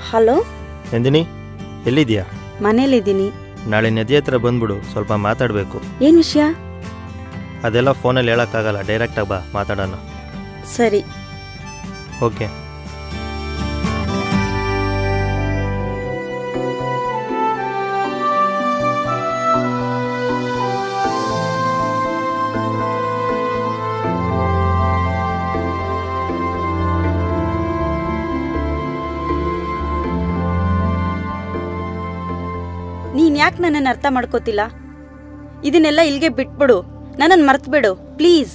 Hello Nandini ಎಲ್ಲಿದ್ಯಾ ಮನೇಲಿದ್ದೀನಿ ನಾಳೆ ನದಿ ಹತ್ರ ಬಂದ್ಬಿಡು ಸ್ವಲ್ಪ ಮಾತಾಡಬೇಕು ಏನು ವಿಷಯ ಅದೆಲ್ಲ ಫೋನಲ್ಲಿ ಹೇಳೋಕ್ಕಾಗಲ್ಲ ಡೈರೆಕ್ಟಾಗಿ ಬಾ ಮಾತಾಡೋಣ ಸರಿ ಓಕೆ ನೀನ್ ಯಾಕೆ ನನ್ನನ್ನು ಅರ್ಥ ಮಾಡ್ಕೋತಿಲ್ಲ ಇದನ್ನೆಲ್ಲ ಇಲ್ಲಿಗೆ ಬಿಟ್ಬಿಡು ನನ್ನನ್ನು ಮರ್ತ್ಬಿಡು ಪ್ಲೀಸ್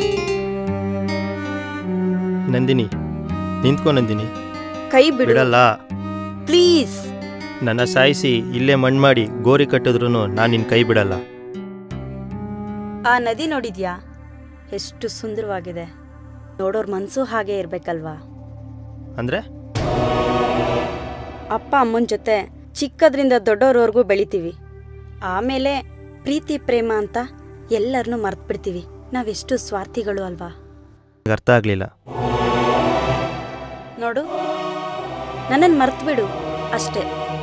ನಂದಿನಿ ನಿಂತ್ಕೊ ನಂದಿನಿ ಕೈ ಬಿಡು ಬಿಡಲ್ಲ ಪ್ಲೀಸ್ ನನ್ನ ಸಾಯಿಸಿ ಇಲ್ಲೇ ಮಣ್ಣು ಮಾಡಿ ಗೋರಿ ಕಟ್ಟಿದ್ರು ನಾನು ನಿನ್ನ ಕೈ ಬಿಡಲ್ಲ ಆ ನದಿ ನೋಡಿದ್ಯಾ ಎಷ್ಟು ಸುಂದರವಾಗಿದೆ ನೋಡೋರ್ ಮನ್ಸು ಹಾಗೆ ಇರ್ಬೇಕಲ್ವಾ ಅಂದರೆ ಅಪ್ಪ ಅಮ್ಮನ ಜೊತೆ ಚಿಕ್ಕದ್ರಿಂದ ದೊಡ್ಡೋರ್ವರೆಗೂ ಬೆಳಿತೀವಿ ಆಮೇಲೆ ಪ್ರೀತಿ ಪ್ರೇಮ ಅಂತ ಎಲ್ಲರನ್ನೂ ಮರ್ತ್ಬಿಡ್ತೀವಿ ನಾವೆಷ್ಟು ಸ್ವಾರ್ಥಿಗಳು ಅಲ್ವಾ ಅರ್ಥ ಆಗಲಿಲ್ಲ ನೋಡು ನನ್ನನ್ನು ಮರ್ತ್ಬಿಡು ಅಷ್ಟೇ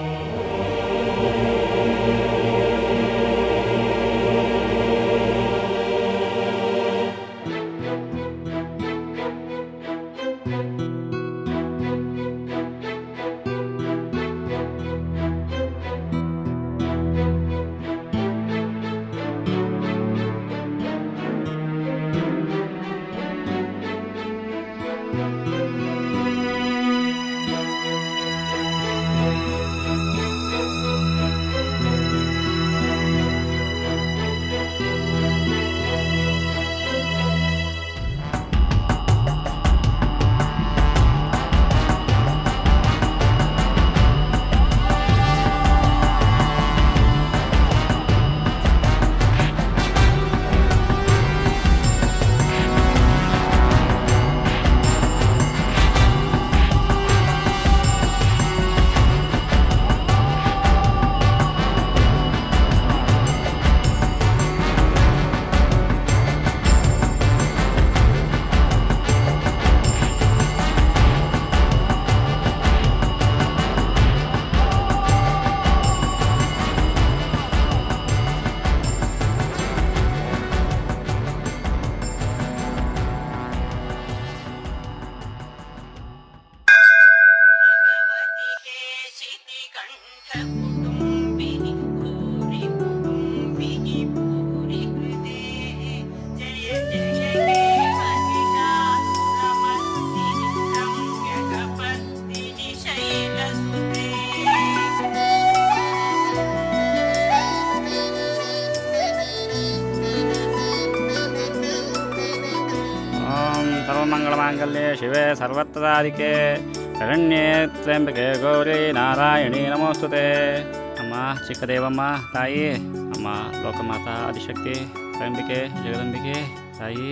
ಓಂ ಸರ್ವಮಂಗಳಮಾಂಗಲ್ಯೆ ಶಿವೆ ಸರ್ವತ್ರದಾಧಿಕೆ ಶರಣ್ಯೇ ತ್ರ್ಯಂಬಕೆ ಗೌರಿ ನಾರಾಯಣಿ ನಮೋಸ್ತುತೆ ಅಮ್ಮ ಚಿಕ್ಕದೇವಮ್ಮ ತಾಯಿ ಅಮ್ಮ ಲೋಕಮಾತಾ ಆದಿಶಕ್ತಿ ತ್ರ್ಯಂಬಿಕೆ ಜಗದಂಬಿಕೆ ತಾಯಿ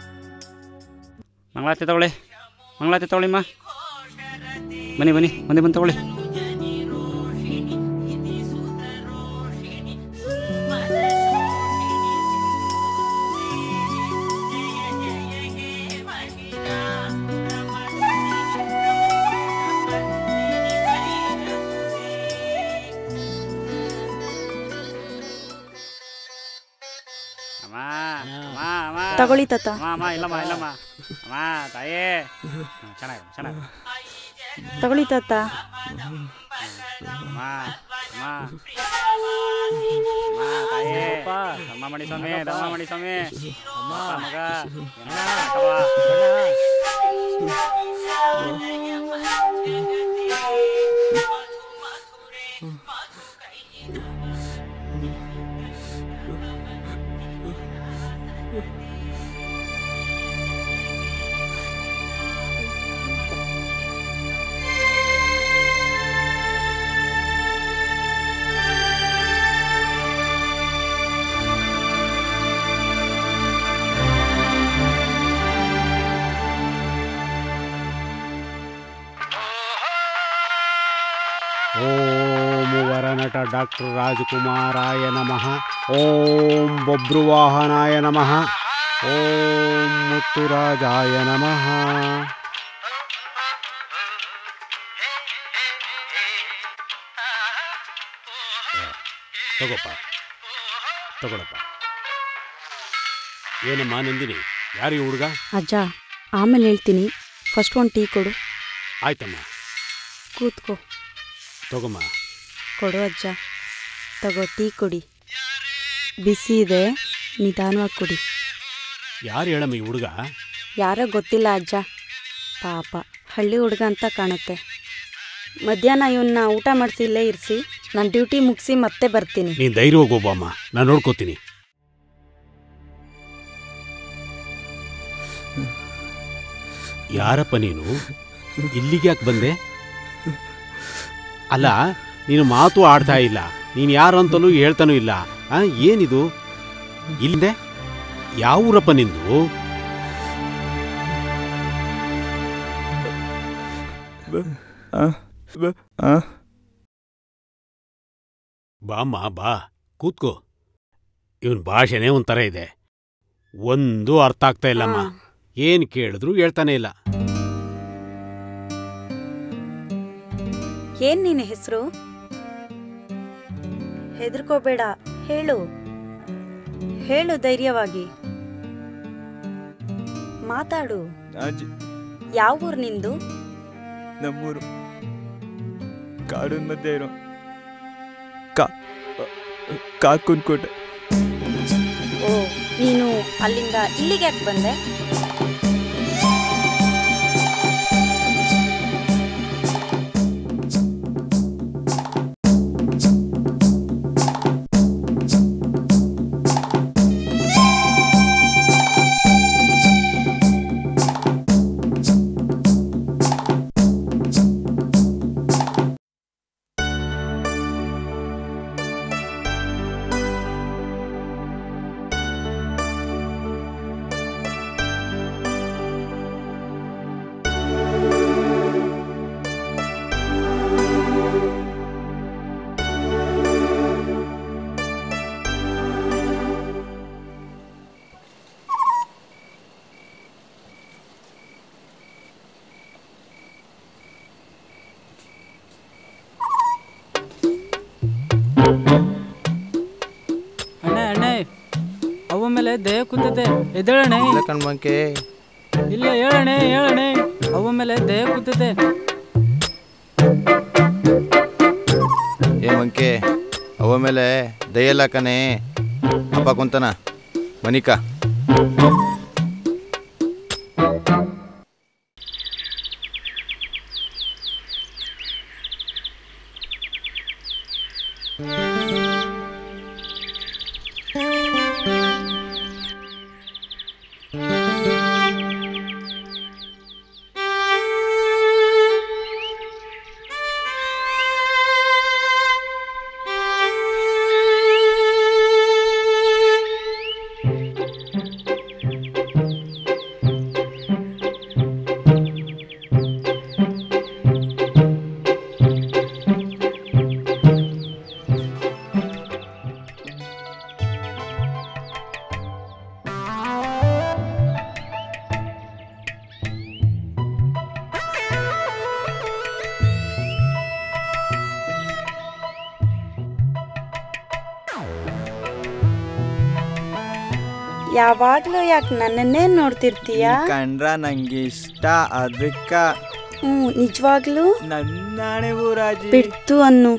ಮಂಗಳಾರತಿ ತಗೊಳ್ಳಿ ಮಂಗಳಾರತಿ ತಗೊಳ್ಳಿಮ್ಮ ಬನ್ನಿ ಬನ್ನಿ ಬನ್ನಿ ಬಂದು ತಗೊಳ್ಳಿ ಅಮ್ಮ ಅಮ್ಮ ಅಮ್ಮ ತಗೊಳ್ಳಿ ತಾತ ಅಮ್ಮ ಅಮ್ಮ ಇಲ್ಲಮ್ಮ ಇಲ್ಲಮ್ಮ ಅಮ್ಮ ತಾಯಿ ಹ್ಮ್, ಚೆನ್ನಾಗಿ ಚೆನ್ನಾಗಿ ತಗೊಳ್ಳಿ ತಾತ ಅಮ್ಮ ಅಮ್ಮ ಅಮ್ಮ ತಾಯಿ ಅಮ್ಮ ಮಣಿ ಸ್ವಾಮಿ ದಮ್ಮ ಮಣಿ ಸ್ವಾಮಿ ಅಮ್ಮ ಮಗ ಎನ್ನ, ಕವ್ವ. ಓಂ ವರನಟ ಡಾಕ್ಟರ್ ರಾಜಕುಮಾರಾಯ ನಮಃ ಓಂ ಬಬ್ರುವಾಹನಾಯ ನಮಃ ಓಂ ಮುತ್ತುರಾಜಾಯ ನಮಃ ತಗೋಪ್ಪ ತಗೊಳಪ್ಪ ಏನಮ್ಮ ನಂದಿನಿ ಯಾರು ಈ ಹುಡುಗ ಅಜ್ಜ ಆಮೇಲೆ ಹೇಳ್ತೀನಿ ಫಸ್ಟ್ ಒಂದು ಟೀ ಕೊಡು ಆಯ್ತಮ್ಮ ಕೂತ್ಕೋ ತಗೊಮ್ಮ ಕೊಡು ಅಜ್ಜ ತಗೋ ಟೀ ಕೊಡಿ ಬಿಸಿ ಇದೆ ನಿಧಾನವಾಗಿ ಕುಡಿ ಯಾರು ಹೇಳಮ್ಮ ಈ ಹುಡುಗ ಯಾರೋ ಗೊತ್ತಿಲ್ಲ ಅಜ್ಜ ಪಾಪ ಹಳ್ಳಿ ಹುಡುಗ ಅಂತ ಕಾಣುತ್ತೆ ಮಧ್ಯಾಹ್ನ ಇವನ್ನ ಊಟ ಮಾಡಿಸಿ ಇಲ್ಲೇ ಇರಿಸಿ ನಾನು ಡ್ಯೂಟಿ ಮುಗಿಸಿ ಮತ್ತೆ ಬರ್ತೀನಿ ನೀನು ಧೈರ್ಯವಾಗಿ ಹೋಗ್ಬಮ್ಮ ನಾನು ನೋಡ್ಕೋತೀನಿ ಯಾರಪ್ಪ ನೀನು ಇಲ್ಲಿಗೆ ಯಾಕೆ ಬಂದೆ ಅಲ್ಲ ನೀನು ಮಾತು ಆಡ್ತಾ ಇಲ್ಲ ನೀನು ಯಾರು ಅಂತಲೂ ಹೇಳ್ತಾನೂ ಇಲ್ಲ ಆ ಏನಿದು ಇಲ್ಲಿಂದೆ ಯಾವ ಊರಪ್ಪ ನಿಂದು ಬಾಮ್ಮ ಬಾ ಕೂತ್ಕೋ ಇವನ್ ಭಾಷೆನೇ ಒಂಥರ ಇದೆ ಒಂದು ಅರ್ಥ ಆಗ್ತಾ ಇಲ್ಲಮ್ಮ ಹಾ. ಏನ್ ಕೇಳಿದ್ರು ಹೇಳ್ತಾನೆ ಇಲ್ಲ ಏನ್ ನಿನ್ನ ಹೆಸರು ಹೆದರ್ಕೋಬೇಡ ಹೇಳು ಹೇಳು ಧೈರ್ಯವಾಗಿ ಮಾತಾಡು ಅಜ್ಜಿ ಯಾವ ಊರು ನಿಂದು ನಮ್ಮೂರು ಕಾಡಿನ ಮಧ್ಯೆ ಇರೋ ಕಾ ಕಾಕುನ್ಕೋಟೆ ಓ ನೀನು ಅಲ್ಲಿಂದ ಇಲ್ಲಿಗೆ ಯಾಕೆ ಬಂದೆ ಅಣ್ಣ ಅಣ್ಣ ಅವ ಮೇಲೆ ದೇಹ ಕೂತದೆ ಎದ್ದೇಳಣೆ ಇಲ್ಲ ಕಣ್ಮಂಕೆ ಇಲ್ಲ ಹೇಳಣೆ ಹೇಳಣೆ ಅವ ಮೇಲೆ ದೇಹ ಕೂತದೆ ಏ ಮಂಕೆ ಅವ ಮೇಲೆ ದಯಲ್ಲ ಕಣೆ ಅಪ್ಪ ಕುಂತನ ಮನಿಕಾ ಯಾವಾಗ್ಲೂ ಯಾಕೆ ನನ್ನನ್ನೇ ನೋಡ್ತಿರ್ತೀಯ ಕಂಡ್ರ ನಂಗೆ ಇಷ್ಟ ಅದಕ್ಕ ಹ್ಞೂ ನಿಜವಾಗ್ಲೂ ನನ್ನಾಣೆ ಊರಾಜಿ ಬಿಡ್ತು ಅನ್ನು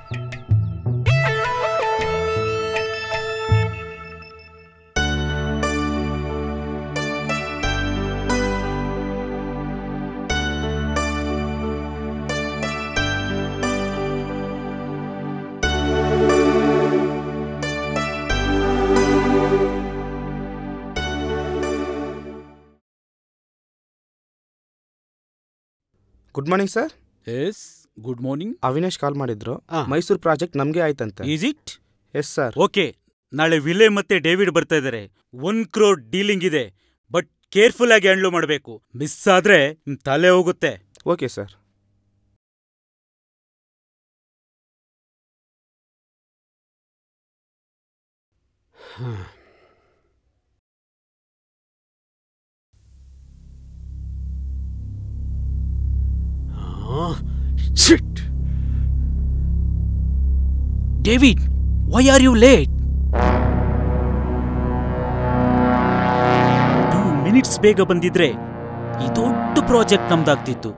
good morning sir yes good morning Avinash call ಮಾಡಿದ್ರು ಆ. ಮೈಸೂರು ಪ್ರಾಜೆಕ್ಟ್ ನಮಗೆ ಆಯ್ತಂತೆ is it yes sir okay ನಾಳೆ ವಿಲೆ ಮತ್ತೆ ಡೇವಿಡ್ ಬರ್ತಾ ಇದ್ದಾರೆ ಒನ್ ಕ್ರೋಡ್ ಡೀಲಿಂಗ್ ಇದೆ ಬಟ್ ಕೇರ್ಫುಲ್ ಆಗಿ ಹ್ಯಾಂಡ್ಲ್ ಮಾಡಬೇಕು ಮಿಸ್ ಆದ್ರೆ ನಿಮ್ ತಲೆ ಹೋಗುತ್ತೆ okay sir shit David why are you late two minutes ಬೇಗ ಬಂದಿದ್ರೆ ಈ ದೊಡ್ಡ ಪ್ರಾಜೆಕ್ಟ್ ನಮ್ದಾಗ್ತಿತ್ತು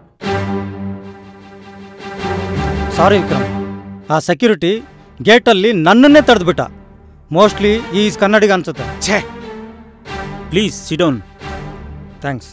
ಸಾರಿ ವಿಕ್ರಮ್ ಆ ಸೆಕ್ಯೂರಿಟಿ ಗೇಟಲ್ಲಿ ನನ್ನನ್ನೇ ತಡೆದ್ಬಿಟ್ಟ ಮೋಸ್ಟ್ಲಿ ಈಸ್ ಕನ್ನಡಿಗ ಅನ್ಸುತ್ತೆ ಛೇ ಪ್ಲೀಸ್ ಸಿಡೌನ್ ಥ್ಯಾಂಕ್ಸ್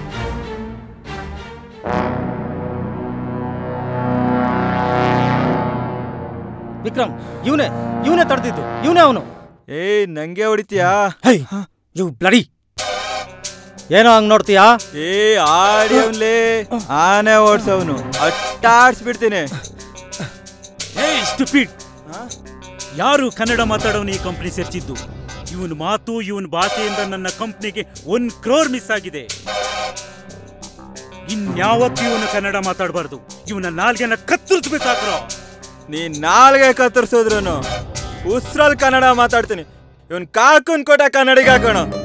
ವಿಕ್ರಮ್ ಇವನೇ ಇವನೇ ತಡೆದಿದ್ದು ಇವನೇ ಅವನು ಏಯ್ ನಂಗೆ ಹೊಡಿತೀಯಾ ಹೈ ಯು ಬ್ಲಡಿ ಏನೋ ಹಂಗ್ ನೋಡ್ತೀಯಾ ಏ ಆಡಿ ಅವ್ನ್ಲೇ ಆನೆ ಓಡ್ಸವ್ನು ಅಟ್ಟಾಡ್ಸ್ಬಿಡ್ತೀನಿ ಏ ಸ್ಟುಪಿಡ್ ಯಾರು ಕನ್ನಡ ಮಾತಾಡೋನು ಈ ಕಂಪ್ನಿ ಸೇರ್ಸಿದ್ದು ಇವನ್ ಮಾತು ಇವನ್ ಭಾಷೆಯಿಂದ ನನ್ನ ಕಂಪ್ನಿಗೆ ಒಂದ್ ಕ್ರೋರ್ ಮಿಸ್ ಆಗಿದೆ ಇನ್ಯಾವತ್ತೂ ಇವನು ಕನ್ನಡ ಮಾತಾಡಬಾರ್ದು ಇವನ ನಾಲ್ಗೆನ ಕತ್ತರಿಸ್ಬೇಕಾಗ್ರೋ ನೀನ್ ನಾಲ್ಗೆ ಕತ್ತರಿಸೋದ್ರುನು ಉಸ್ರಲ್ಲಿ ಕನ್ನಡ ಮಾತಾಡ್ತೀನಿ ಇವನ್ ಕಾಕುನ್ ಕೊಟ್ಟ ಕನ್ನಡಿಗ ಹಾಕೋಣ